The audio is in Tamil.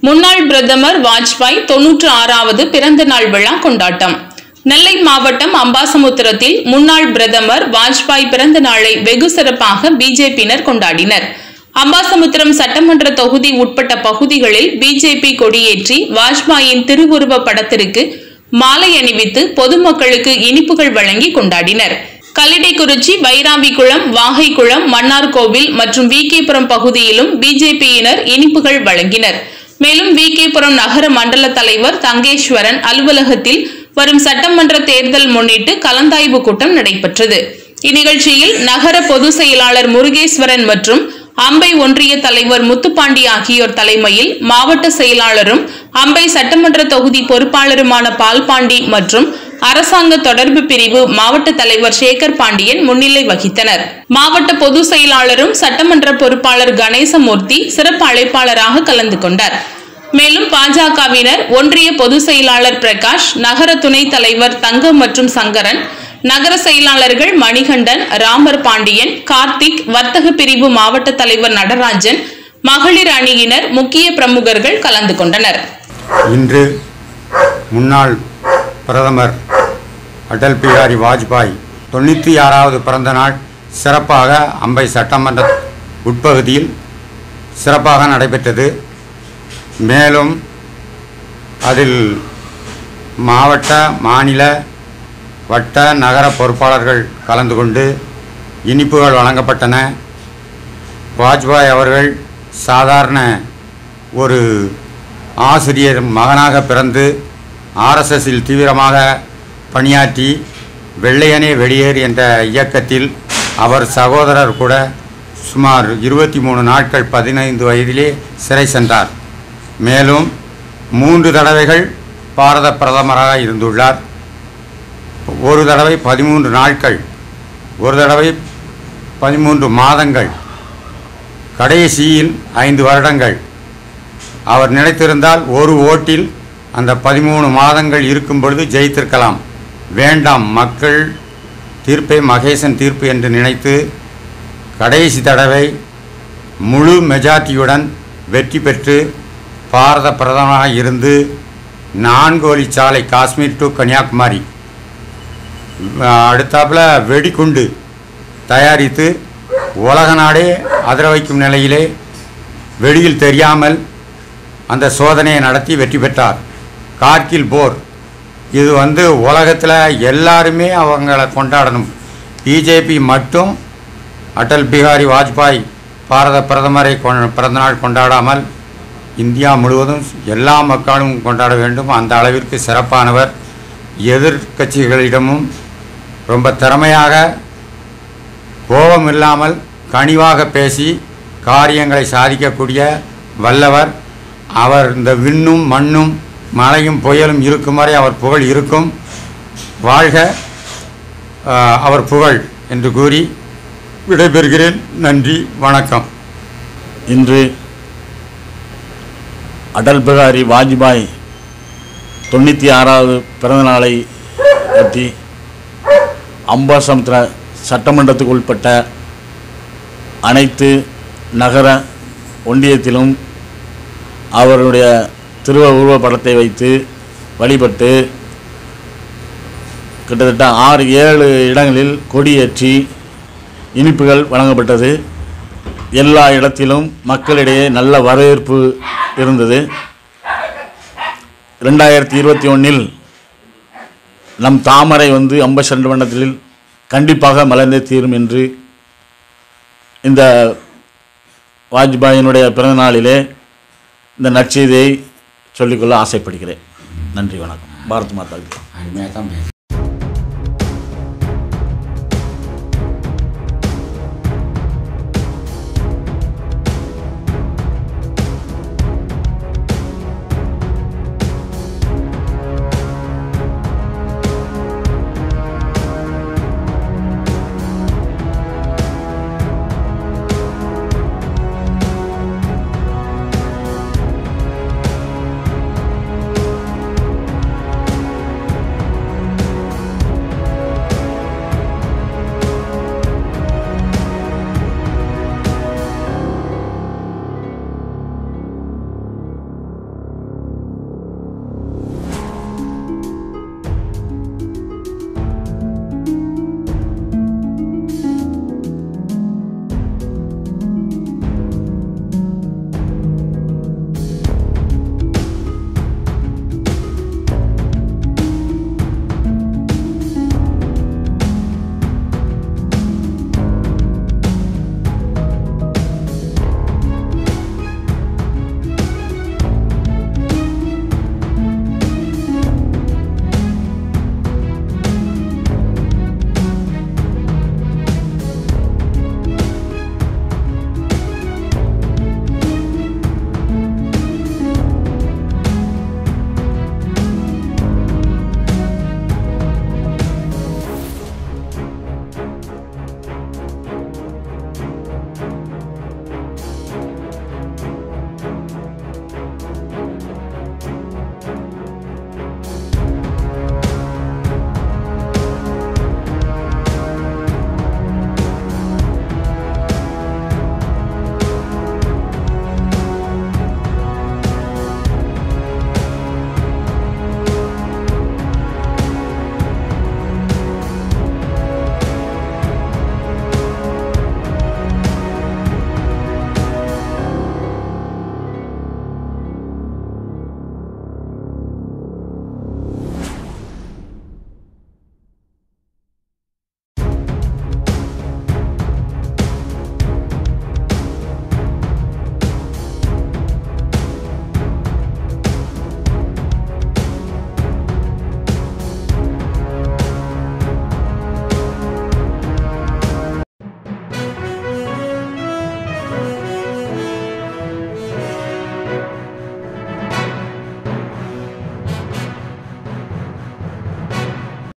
முன்னாள் பிரதமர் வாஜ்பாய் தொன்னூற்று ஆறாவது பிறந்த நாள் விழா கொண்டாட்டம் நெல்லை மாவட்டம் அம்பாசமுத்திரத்தில் முன்னாள் பிரதமர் வாஜ்பாய் பிறந்த நாளை வெகு சிறப்பாக பிஜேபியினர் கொண்டாடினர் அம்பாசமுத்திரம் சட்டமன்ற தொகுதி உட்பட்ட பகுதிகளில் பிஜேபி கொடியேற்றி வாஜ்பாயின் திருவுருவ படத்திற்கு மாலை அணிவித்து பொதுமக்களுக்கு இனிப்புகள் வழங்கி கொண்டாடினர் கல்லிடைக்குறிச்சி வைராவிக்குளம் வாகைக்குளம் மன்னார்கோவில் மற்றும் விகேபுரம் பகுதியிலும் பிஜேபியினர் இனிப்புகள் வழங்கினர் மேலும் விகேபுரம் நகர மண்டல தலைவர் தங்கேஸ்வரன் அலுவலகத்தில் வரும் சட்டமன்ற தேர்தல் முன்னிட்டு கலந்தாய்வு கூட்டம் நடைபெற்றது இந்நிகழ்ச்சியில் நகர பொதுச் செயலாளர் முருகேஸ்வரன் மற்றும் அம்பை ஒன்றிய தலைவர் முத்துப்பாண்டி ஆகியோர் தலைமையில் மாவட்ட செயலாளரும் அம்பை சட்டமன்ற தொகுதி பொறுப்பாளருமான பால்பாண்டி மற்றும் அரசாங்க தொடர்பு பிரிவு மாவட்ட தலைவர் சேகர் பாண்டியன் முன்னிலை வகித்தனர் மாவட்ட பொதுச் செயலாளரும் சட்டமன்ற பொறுப்பாளர் கணேசமூர்த்தி சிறப்பு அழைப்பாளராக கலந்து கொண்டார் மேலும் பாஜகவினர் ஒன்றிய பொதுச் செயலாளர் பிரகாஷ் நகர துணைத் தலைவர் தங்கம் மற்றும் சங்கரன் நகர செயலாளர்கள் மணிகண்டன் ராமர் பாண்டியன் கார்த்திக் வர்த்தக பிரிவு மாவட்ட தலைவர் நடராஜன் மகளிர் அணியினர் முக்கிய பிரமுகர்கள் கலந்து கொண்டனர் இன்று முன்னாள் பிரதமர் அடல் பிகாரி வாஜ்பாய் தொண்ணூற்றி ஆறாவது பிறந்த நாள் சிறப்பாக அம்பை சட்டமன்ற உட்பகுதியில் சிறப்பாக நடைபெற்றது மேலும் அதில் மாவட்ட மாநில வட்ட நகர பொறுப்பாளர்கள் கலந்து கொண்டு இனிப்புகள் வழங்கப்பட்டன வாஜ்பாய் அவர்கள் சாதாரண ஒரு ஆசிரியர் மகனாக பிறந்து ஆர்எஸ்எஸில் தீவிரமாக பணியாற்றி வெள்ளையனே வெளியேறு என்ற இயக்கத்தில் அவர் சகோதரர் கூட சுமார் இருபத்தி மூணு நாட்கள் பதினைந்து வயதிலே சிறை சென்றார் மேலும் மூன்று தடவைகள் பாரத பிரதமராக இருந்துள்ளார் ஒரு தடவை பதிமூன்று நாட்கள் ஒரு தடவை பதிமூன்று மாதங்கள் கடைசியில் ஐந்து வருடங்கள் அவர் நினைத்திருந்தால் ஒரு ஓட்டில் அந்த பதிமூணு மாதங்கள் இருக்கும் பொழுது ஜெயித்திருக்கலாம் வேண்டாம் மக்கள் தீர்ப்பை மகேசன் தீர்ப்பு என்று நினைத்து கடைசி தடவை முழு மெஜாரிட்டியுடன் வெற்றி பெற்று பாரத பிரதமராக இருந்து நான்கு வழிச்சாலை காஷ்மீர் டு கன்னியாகுமரி அடுத்தாப்புல வெடிகுண்டு தயாரித்து உலக நாடே அதிர வைக்கும் நிலையிலே வெளியில் தெரியாமல் அந்த சோதனையை நடத்தி வெற்றி பெற்றார் கார்கில் போர் இது வந்து உலகத்தில் எல்லாருமே அவங்கள கொண்டாடணும் பிஜேபி மட்டும் அடல் பிகாரி வாஜ்பாய் பாரத பிரதமரை கொ- பிறந்தநாள் கொண்டாடாமல் இந்தியா முழுவதும் எல்லா மக்களும் கொண்டாட வேண்டும் அந்த அளவிற்கு சிறப்பானவர் எதிர்க்கட்சிகளிடமும் ரொம்ப திறமையாக கோபம் இல்லாமல் கனிவாக பேசி காரியங்களை சாதிக்கக்கூடிய வல்லவர் அவர் இந்த விண்ணும் மண்ணும் மழையும் புயலும் இருக்கும் வரை அவர் புகழ் இருக்கும் வாழ்க ஆஹ், அவர் புகழ் என்று கூறி விடைபெறுகிறேன் நன்றி வணக்கம் இன்று அடல் பிகாரி வாஜ்பாய் தொண்ணூற்றி ஆறாவது பிறந்தநாளை ஒட்டி அம்பாசமுத்திர சட்டமன்றத்துக்கு உட்பட்ட அனைத்து நகர ஒன்றியத்திலும் அவருடைய திருவ உருவ படத்தை வைத்து வழிபட்டு கிட்டத்தட்ட ஆறு ஏழு இடங்களில் கொடியேற்றி இனிப்புகள் வழங்கப்பட்டது எல்லா இடத்திலும் மக்களிடையே நல்ல வரவேற்பு இருந்தது ரெண்டாயிரத்தி இருபத்தி ஒன்றில் நம் தாமரை வந்து அம்ப சட்டமன்றத்தில் கண்டிப்பாக மலர்ந்தே தீரும் என்று இந்த வாஜ்பாயினுடைய பிறந்த நாளிலே இந்த நற்செய்தியை சொல்லிக்கொள்ள ஆசைப்படுகிறேன் நன்றி வணக்கம் பாரத் மாதா கி.